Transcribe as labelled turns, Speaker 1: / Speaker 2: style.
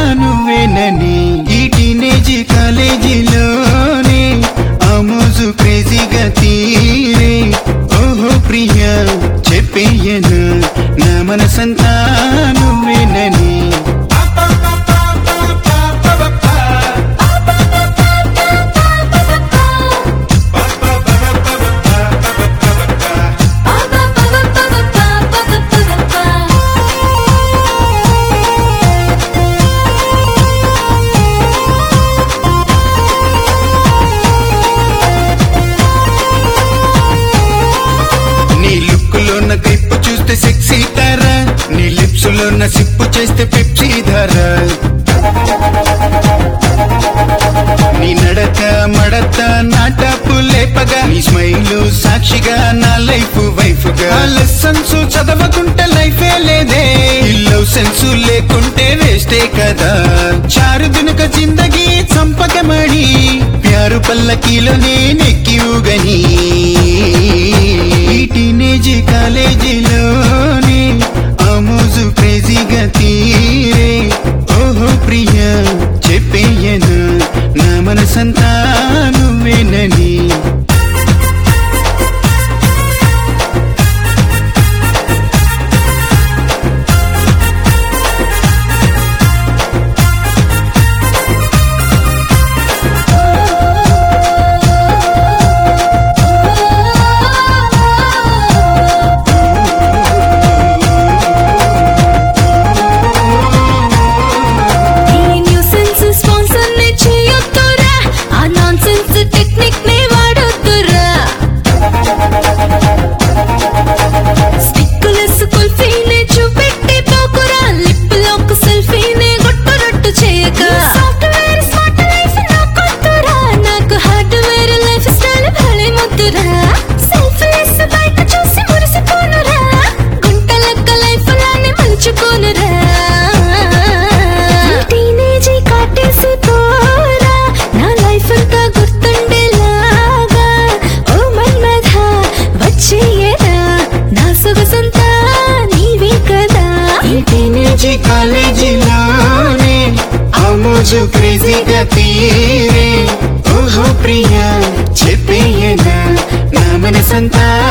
Speaker 1: నువ్వేనని ఈ టీనేజ్ కాలేజీలోనే ఆమోజు క్రేజీగా తీరే ఓహో ప్రియా చెప్పేయను నా మనసంతా నువ్వేనని నీ లుక్ లో ఉన్న గ్రిప్ చూస్తే సెక్సీ ధర నీ లిప్స్ లో ఉన్న సిప్పు చేస్తే పెప్సీ ధర నీ నడక మడత నాటపు లేపగా నీ స్మైల్ సాక్షిగా నా లైఫ్ వైఫ్ గా లెసన్స్ చదవకుంటే లైఫే లేదే లవ్ సెన్స్ లేకుంటే వేస్టే కదా చారు దినక జిందగీ చంపకమడి ప్యారు పల్లకీలో నేనెక్కి ఊగని ఈ టీనేజ్ కాలేజీలోనే ఆమోజు క్రేజీగా తీరే ఓహో ప్రియా చెప్పేయను నా మనసంతా నువ్వేనని
Speaker 2: ఈ న్యూసెన్స్ స్పాన్సర్ ని చేయొద్దురా ఆ నాన్సెన్స్ టెక్నిక్ ని వాడొద్దురా స్టిక్కులెస్ కుల్ఫీని చూపెట్టి పోకురా లిప్ లాక్ సెల్ఫీని గుట్టురట్టు చేయక సాఫ్ట్వేర్ స్మార్ట్ లైఫ్ నాకొద్దురా నాకు హార్డ్వేర్ లైఫ్ స్టైల్ భలే ముద్దురా సెల్ఫీస్ బయట చూసి మురిసిపోనురా గుంటలక్క లైఫ్ లానే మలుచుకోనురా టీనేజ్ కాటేసి పోరా నా లైఫ్ అంతా గుర్తుండేలాగా ఓ మన్మథ వచ్చేయరా నా సొగసంతా నీవే కదా
Speaker 1: ఈ టీనేజ్ కాలేజీలోనే ఆమోజు క్రేజీగా తీరే ఓహో ప్రియా చెప్పేయనా నా మనసంతా